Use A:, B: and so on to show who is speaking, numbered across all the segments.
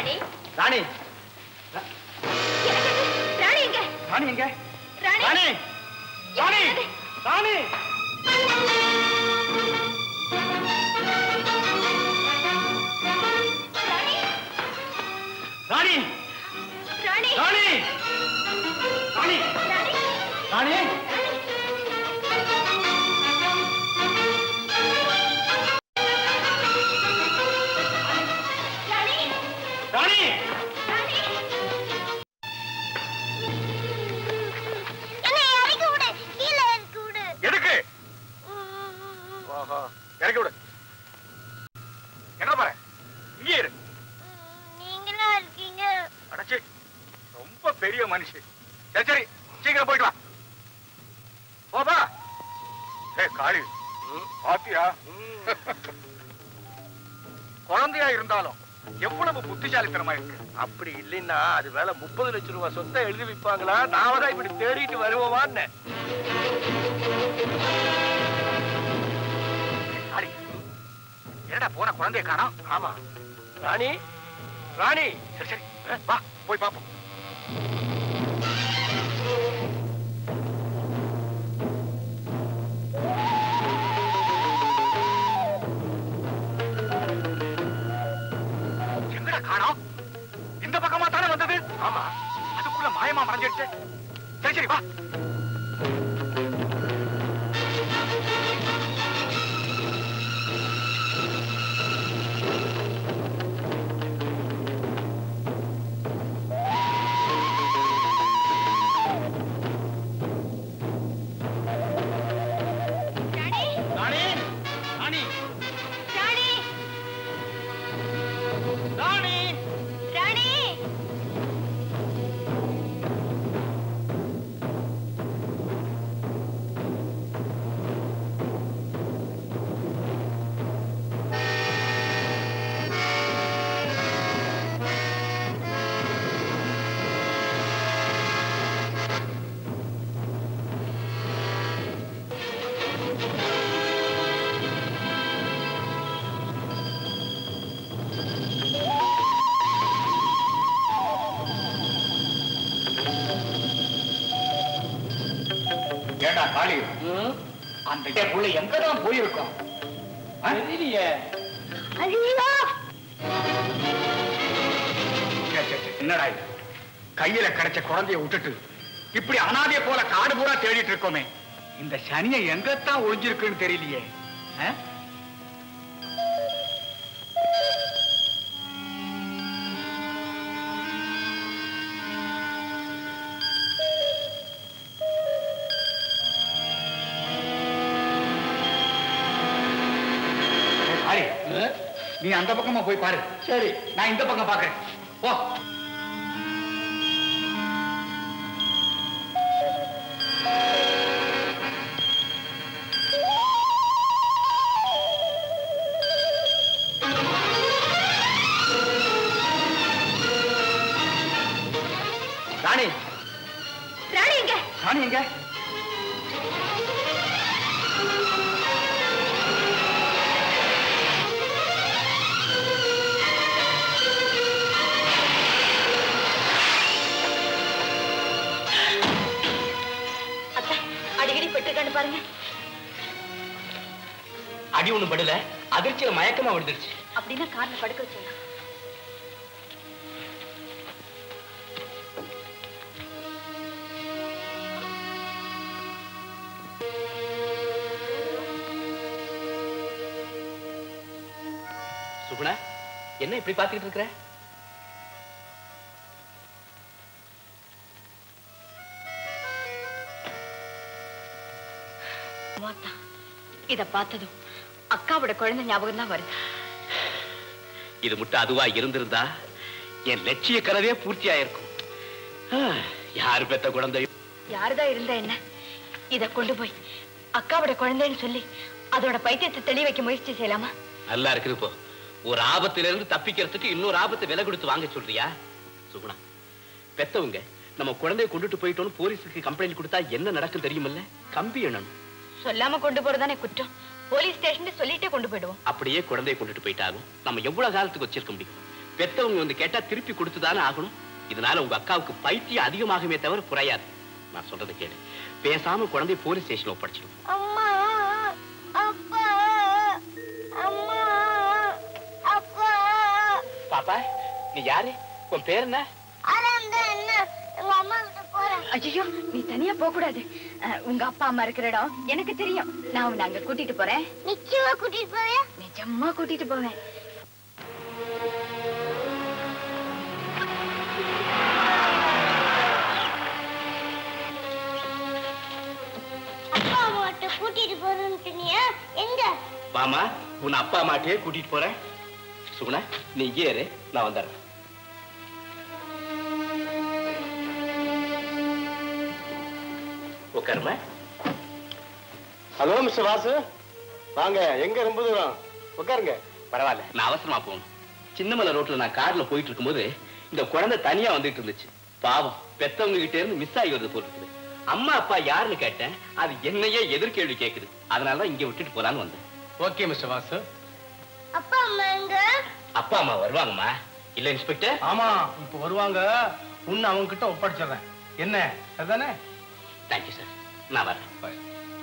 A: ராணி
B: ராணி
A: எனக்கு ராணி எங்க
B: ராணி எங்க
A: ராணி
B: ராணி ராணி ராணி ராணி
A: ராணி
B: ராணி ராணி ராணி ராணி
A: என்னை இறக்கி விடு கீழே இறக்கி விடு
C: எதுக்கு ஓஹோ இறக்கி விடு என்ன பாரு இங்கே இரு
A: நீங்களா இருக்கீங்க
C: அடச்சி ரொம்ப பெரிய மனுஷி சரி சரி சீக்கிரம் போயிட்டு வா போப்பா ஏ காளி பாத்தியா குழந்தையா இருந்தாலும் எவ்வளவு புத்திசாலித்தனமா இருக்கு
B: அப்படி இல்லைன்னா அது மேல முப்பது லட்சம் ரூபாய் சொத்தை எழுதி வைப்பாங்களா நாம தான் இப்படி தேடிட்டு வருவோமான்னு
C: காளி என்னடா போன குழந்தைய காணோம்
B: ஆமா ராணி ராணி
C: சரி சரி வா போய் பாப்போம் எங்கடா காணோம் இந்த பக்கமா தானே வந்தது ஆமா அதுக்குள்ள மாயமா மறைஞ்சிடுச்சு சரி சரி வா
A: ராணி
B: ராணி ராணி
A: ராணி
B: ராணி
A: ராணி
C: ஏண்டா காளி அந்த புள்ள எங்கதான் போயிருக்கோம்
B: தெரியலையே
A: ஐயோ
C: சே, சே, சே, என்னடா இது கையில கிடைச்ச குழந்தைய விட்டுட்டு இப்படி அனாதைய போல காடு பூரா தேடிட்டு இருக்கோமே இந்த சனியை எங்கத்தான் ஒளிஞ்சிருக்குன்னு தெரியலையே ஆ? ஏய், காளி, நீ அந்த பக்கமா போய் பாரு
B: சரி
C: நான் இந்த பக்கம் பாக்குறேன் போ
B: ராணி
A: ராணி எங்க
C: ராணி எங்க
A: அத்தை அடிக்கடி பெற்றுக்கான்னு பாருங்க
B: அடி ஒண்ணும் படல அதிர்ச்சியில மயக்கமா விழுந்துருச்சு
A: அப்படின்னா கார்ல படுக்க வச்சிடலாம்
B: சுகுணா என்ன இப்படி பாத்துக்கிட்டு இருக்கிற
A: மோத்தா இத பார்த்ததும் அக்காவோட குழந்தை ஞாபகம் தான் வருது
B: இது மட்டும் அதுவா இருந்திருந்தா என் லட்சிய கனவே பூர்த்தி ஆயிருக்கும் ஆ, யாரு பெத்த குழந்தை
A: யாருதான் இருந்தா என்ன இத கொண்டு போய் அக்காவோட குழந்தைன்னு சொல்லி அதோட பைத்தியத்தை தெளி வைக்க முயற்சி செய்யலாமா
B: நல்லா இருக்குது இப்போ ஒரு ஆபத்துல இருந்து தப்பிக்கிறதுக்கு இன்னொரு ஆபத்தை விலை கொடுத்து வாங்க சொல்றியா சுகுணா பெத்தவங்க நம்ம குழந்தைய கொண்டுட்டு போயிட்டோம்னு போலீஸுக்கு கம்ப்ளைண்ட் கொடுத்தா என்ன நடக்கும் தெரியுமில்ல கம்பி எண்ணணும்
A: சொல்லாம கொண்டு போறதானே குற்றம் போலீஸ் ஸ்டேஷன் சொல்லிட்டே கொண்டு போயிடுவோம்
B: அப்படியே குழந்தைய கொண்டுட்டு போயிட்டாலும் நம்ம எவ்வளவு காலத்துக்கு வச்சிருக்க முடியும் பெத்தவங்க வந்து கேட்டா திருப்பி கொடுத்துதானே ஆகணும் இதனால உங்க அக்காவுக்கு பைத்தியம் அதிகமாகுமே தவிர குறையாது நான் சொல்றதை கேளு பேசாம குழந்தை போலீஸ் ஸ்டேஷன்ல ஒப்படைச்சிடும்
D: அம்மா அப்பா அம்மா அப்பா
B: பாப்பா நீ யாரு உன் பேர் என்ன
D: அறந்த என்ன எங்க அம்மா கிட்ட போறேன்
A: ஐயோ நீ தனியா போக கூடாது உங்க அப்பா அம்மா இருக்கிற இடம் எனக்கு தெரியும் நான் உன்னை அங்க கூட்டிட்டு போறேன்
D: நிச்சயமா கூட்டிட்டு போறியா
A: நிஜமா கூட்டிட்டு போவேன்
D: அப்பா அம்மாட்ட கூட்டிட்டு போறேன்னு எங்க
B: வாமா உன் அப்பா அம்மாட்டையே கூட்டிட்டு போறேன் சுகுணா நீ இங்கே இரு நான் வந்துடுறேன் உட்காருமா
E: ஹலோ மிஸ்டர் வாசு வாங்க எங்க ரொம்ப தூரம் உட்காருங்க
B: பரவாயில்ல நான் அவசரமா போகணும் சின்னமலை ரோட்ல நான் கார்ல போயிட்டு இருக்கும்போது இந்த குழந்தை தனியா வந்துட்டு இருந்துச்சு பாவம் பெத்தவங்க கிட்ட இருந்து மிஸ் ஆகி வருது போல இருக்குது அம்மா அப்பா யாருன்னு கேட்டேன் அது என்னையே எதிர்கேள்வி கேக்குது அதனாலதான் இங்க விட்டுட்டு போலான்னு வந்தேன்
E: ஓகே மிஸ்டர் வாசு
D: அப்பா அம்மா எங்க
B: அப்பா அம்மா வருவாங்கம்மா இல்ல இன்ஸ்பெக்டர்
E: ஆமா இப்ப வருவாங்க உன்னை அவங்க கிட்ட ஒப்படைச்சிடுறேன் என்ன அதுதானே
B: தேங்க்யூ சார் நான் வரேன்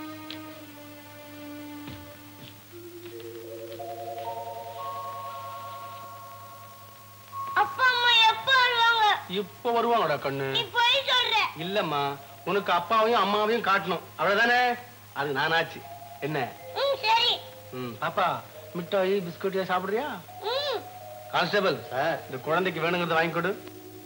D: அப்பா அம்மா எப்ப வருவாங்க
E: இப்ப வருவாங்கடா கண்ணு
D: நீ போய் சொல்ற
E: இல்லம்மா உனக்கு அப்பாவையும் அம்மாவையும் காட்டணும் அவ்வளவுதானே அது நானாச்சு என்ன
D: ம் சரி
E: ம் பாப்பா மிட்டாய் பிஸ்கட் சாப்பிடுறியா
D: ம்
E: கான்ஸ்டபிள் இந்த குழந்தைக்கு வேணுங்கிறத வாங்கி கொடு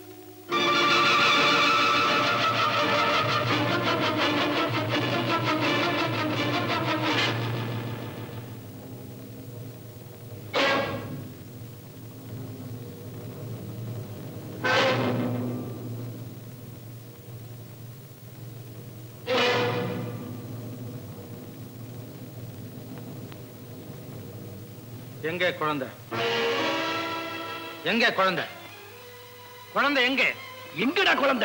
E: எங்க குழந்தை எங்க குழந்தை குழந்தை எங்க எங்கடா குழந்தை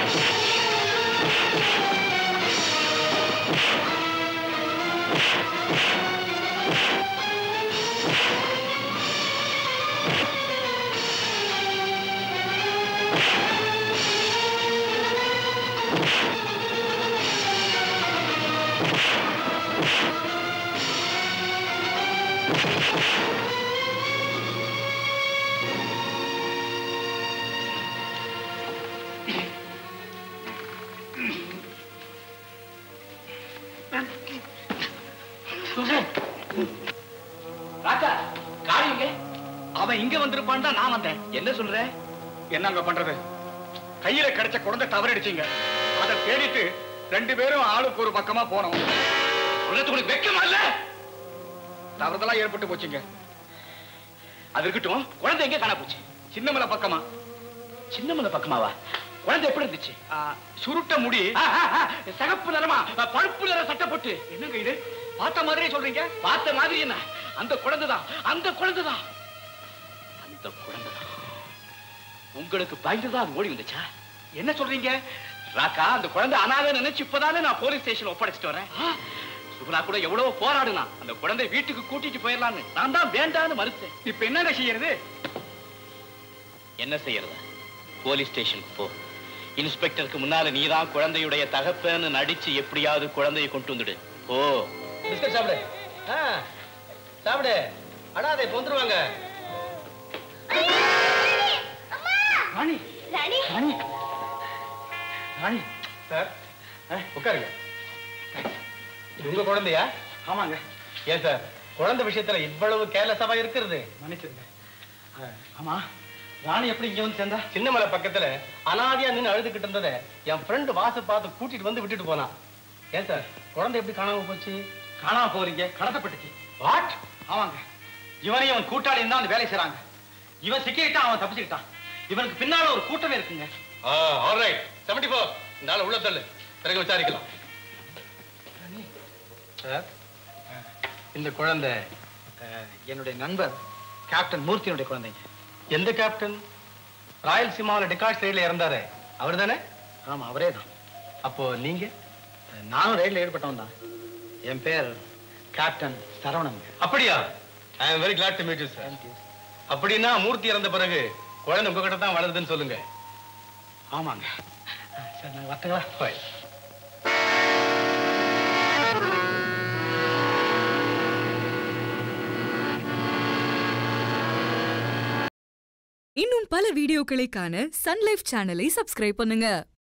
B: ராஜா காரியுங்க
C: அவன் இங்க வந்திருப்பான் தான் நான் வந்தேன்
B: என்ன சொல்ற
C: என்னங்க பண்றது கையில கிடைச்ச குழந்தை தவறடிச்சீங்க அதை தேடிட்டு ரெண்டு பேரும் ஆளுக்கு ஒரு பக்கமா போனோம்
B: சொல்றது உனக்கு வெக்கமா இல்ல
C: தவறுதலா ஏற்பட்டு போச்சுங்க
B: அது இருக்கட்டும் குழந்தை எங்க காண போச்சு
C: சின்னமலை பக்கமா
B: சின்னமலை பக்கமாவா குழந்தை எப்படி இருந்துச்சு
C: ஆ, சுருட்ட முடி
B: ஆ, ஆ, ஆ, சிகப்பு நிறமா அ, பழுப்பு நிற சட்டப்பட்டு
C: என்னங்க இது பார்த்த மாதிரியே சொல்றீங்க
B: பார்த்த மாதிரி என்ன அந்த குழந்தைதான் அந்த குழந்தைதான் அந்த குழந்தைதான் உங்களுக்கு பயந்துதான் அது ஓடி வந்துச்சா
C: என்ன சொல்றீங்க
B: ராக்கா அந்த குழந்தை அனாதை நினைச்சு இப்பதானே நான் போலீஸ் ஸ்டேஷன் ஒப்படைச்சிட்டு வரேன் சுகுணா கூட எவ்வளவு போராடுனா அந்த குழந்தை வீட்டுக்கு கூட்டிட்டு போயிடலான்னு நான் தான் வேண்டான்னு மறுத்தேன்
C: இப்ப என்னங்க செய்யறது
B: என்ன செய்யறது போலீஸ் ஸ்டேஷனுக்கு போ இன்ஸ்பெக்டருக்கு முன்னால நீதான் குழந்தையுடைய தகப்பன்னு நடிச்சு எப்படியாவது குழந்தையை கொண்டு வந்துடு ஓ
E: பிஸ்கட் சாப்பிடு ஆ, சாப்பிடு அடாதே இப்ப வந்துருவாங்க
C: ராணி
D: ராணி
C: ராணி ராணி
E: சார் ஆ, உட்காருங்க இது உங்க குழந்தையா
C: ஆமாங்க
E: ஏன் சார் குழந்தை விஷயத்துல இவ்வளவு கேர்லெஸ்ஸாவா இருக்கிறது
C: மன்னிச்சிருங்க ஆ, ஆமா ராணி எப்படி இங்க வந்து சேர்ந்தா
E: சின்னமலை பக்கத்துல அனாதியா நின்னு அழுதுகிட்டு இருந்ததை என் ஃப்ரெண்டு வாச பார்த்து கூட்டிட்டு வந்து விட்டுட்டு போனான் ஏன் சார் குழந்தை எப்படி காணாம போச்சு
C: காணாம போறீங்க கடத்தப்பட்டுச்சு
E: வாட்
C: ஆமாங்க இவனையும் அவன் கூட்டாளியும் தான் அந்த வேலை செய்றாங்க இவன் சிக்கிட்டான் அவன் தப்பிச்சுக்கிட்டான் இவனுக்கு பின்னால ஒரு கூட்டமே இருக்குங்க
E: ஆல்ரைட் செவன்டி ஃபோர் இந்த ஆளை உள்ள தள்ளு பிறகு விசாரிக்கலாம் சார் இந்த குழந்தை
C: அஹ், என்னுடைய நண்பர் கேப்டன் மூர்த்தியினுடைய குழந்தைங்க
E: எந்த கேப்டன் ராயல்சீமாவில் டெக்கார்ட் சைடில் இறந்தாரு அவர் தானே
C: ஆமா அவரே தான்
E: அப்போ நீங்க
C: நானும் ரயில்ல ஈடுபட்டவன் தான் என் பேர் கேப்டன் சரவணன்
E: அப்படியா I am very glad to meet you sir அப்படின்னா மூர்த்தி இறந்த பிறகு குழந்தை உங்ககிட்ட தான் வளருதுன்னு சொல்லுங்க
C: ஆமாங்க
E: சரி நான் வரட்டுங்களா போய்
F: இன்னும் பல வீடியோக்களை காண சன் லைஃப் சேனலை சப்ஸ்கிரைப் பண்ணுங்க